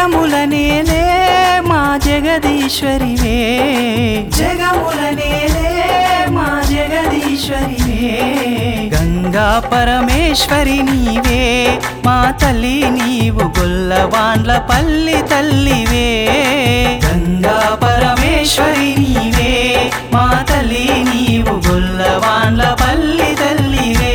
జగములనేలే మా జగదీశ్వరివే జగములనేలే మా జగదీశ్వరివే గంగా పరమేశ్వరి నీవే మా తల్లి నీవు గొల్లవాండ్ల పల్లి తల్లివే గంగా పరమేశ్వరి నీవే మా తల్లి నీవు గొల్లవాండ్ల పల్లి తల్లివే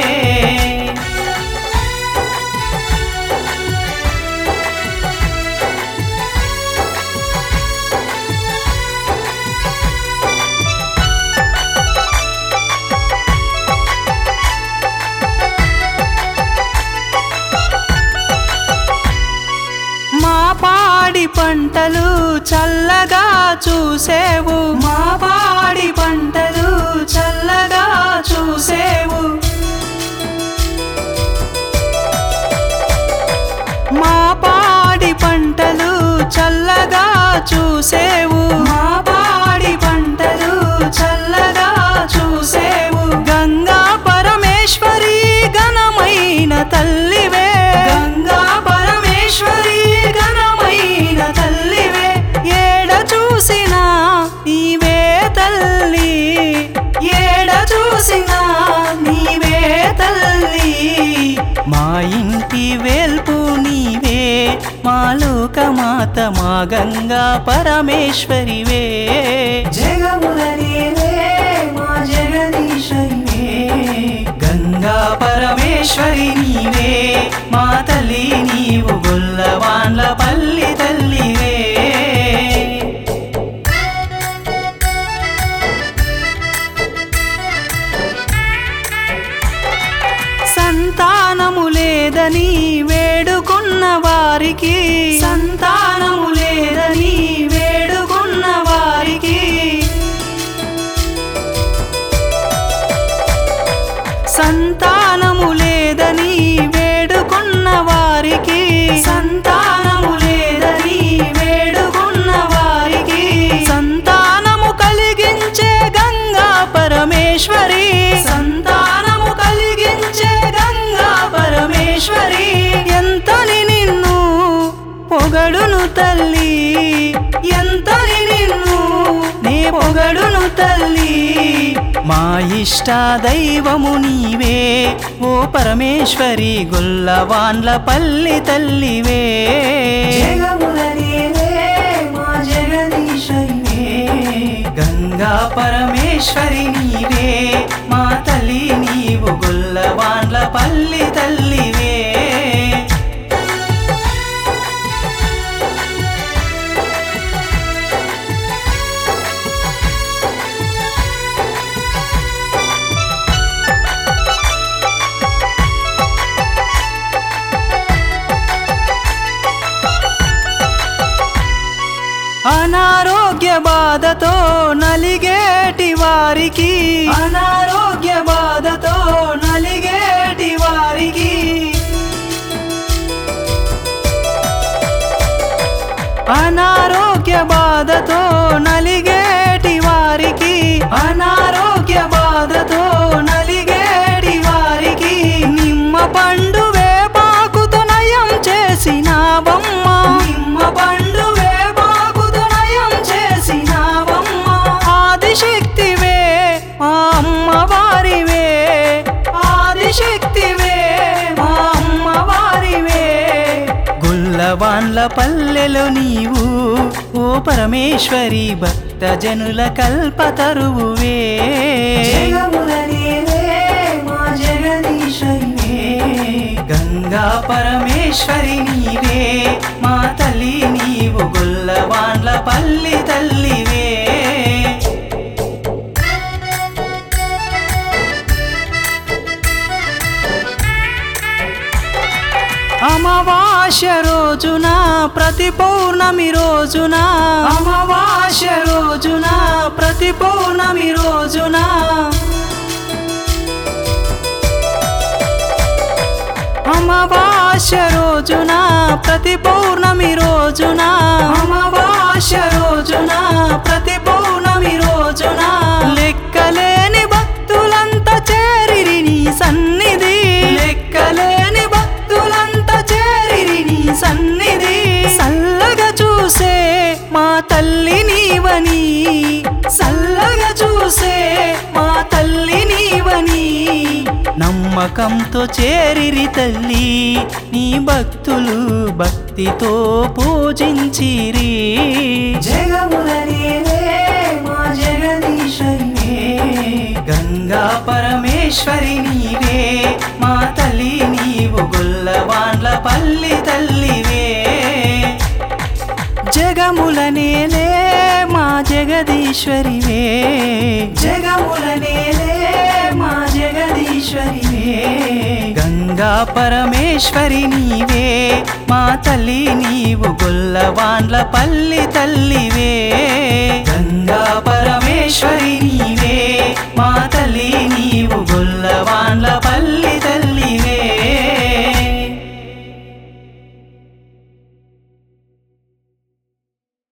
మా పాడి పంటలు చల్లగా చూసేవు మా పాడి పంటలు చల్లగా చూసేవు మా పాడి పంటలు చల్లగా చూసేవు మా పాడి పంటలు చల్లగా చూసేవు గంగా పరమేశ్వరి ఘనమైన తల్లివే గంగా పరమేశ్వరి ఘనమైన తల్లివే ఏడ చూసినా నీవే తల్లి ఏడ చూసినా నీవే తల్లి మా ఇంటి వేల్పు నీవే మా లోకమాత మా గంగా పరమేశ్వరివే జగములనేలే మా జగదీశ్వరివే గంగా పరమేశ్వరి నీవే మా తల్లి నీవు గొల్లవాన్ల పల్లి తల్లివే సంతానము లేదని వేడుకున్న వారికి సంతానము లేదని వేడుకున్న వారికి సంతానము లేదని వేడుకున్న వారికి సంతానము లేదని వేడుకున్న వారికి సంతానము కలిగించే గంగా పరమేశ్వరి సంతానము కలిగించే గంగా పరమేశ్వరి ఎంతని నిన్ను పొగడును తల్లి ఎంతని నిన్ను నే పొగడును తల్లి మా ఇష్ట దైవము నీవే ఓ పరమేశ్వరి గొల్లవాన్ల పల్లి తల్లివే గంగా పరమేశ్వరి నీవే మా తల్లి నీవు గొల్లవాన్ల పల్లి తల్లివే అనారోగ్య బాధతో నలిగేటి వారికి అనారోగ్య బాధతో నలిగేటి వారికి అనారోగ్య బాధతో నలిగేటి వారికి అనారోగ్య బాధతో నలిగేటి వారికి నిమ్మ పండు వేపాకుతో నయం చేసిన బొమ్మ నిమ్మ పండు వేపాకుతో నయం చేసిన బొమ్మ ఆదిశక్తివే మా అమ్మవారివే ఆదిశక్తివే మా అమ్మవారివే గుల్లవాన్ల పల్లెలో నీవు ఓ పరమేశ్వరి భక్త జనుల కల్పతరువువే గంగా పరమేశ్వరి నీవే మా తల్లి నీవు గుల్లవాన్ల పల్లి తల్లివే అమావాస్య రోజున ప్రతి పౌర్ణమి రోజున అమావాస్య రోజున ప్రతి పౌర్ణమి రోజున అమావాస్య రోజున ప్రతి పౌర్ణమి రోజున అమావాస్య రోజున ప్రతి పౌర్ణమి రోజున లెక్కలేని భక్తులంతా చేరిరి నీ సన్నిధి లెక్కలేని భక్తులంతా చేరిరి నీ సన్నిధి సల్ల నమ్మకంతో చేరిరి తల్లి నీ భక్తులు భక్తితో పూజించిరి జగములనేలే మా జగదీశ్వరివే గంగా పరమేశ్వరి నీవే మా తల్లి నీవు గొల్లవాండ్ల పల్లి తల్లివే జగములనేలే మా జగదీశ్వరివే జగములనేలే మా జగదీశ్వరివే గంగా పరమేశ్వరి నీవే మా తల్లి నీవు గొల్లవాండ్ల పల్లి తల్లివే గంగా పరమేశ్వరి నీవే మా తల్లి నీవు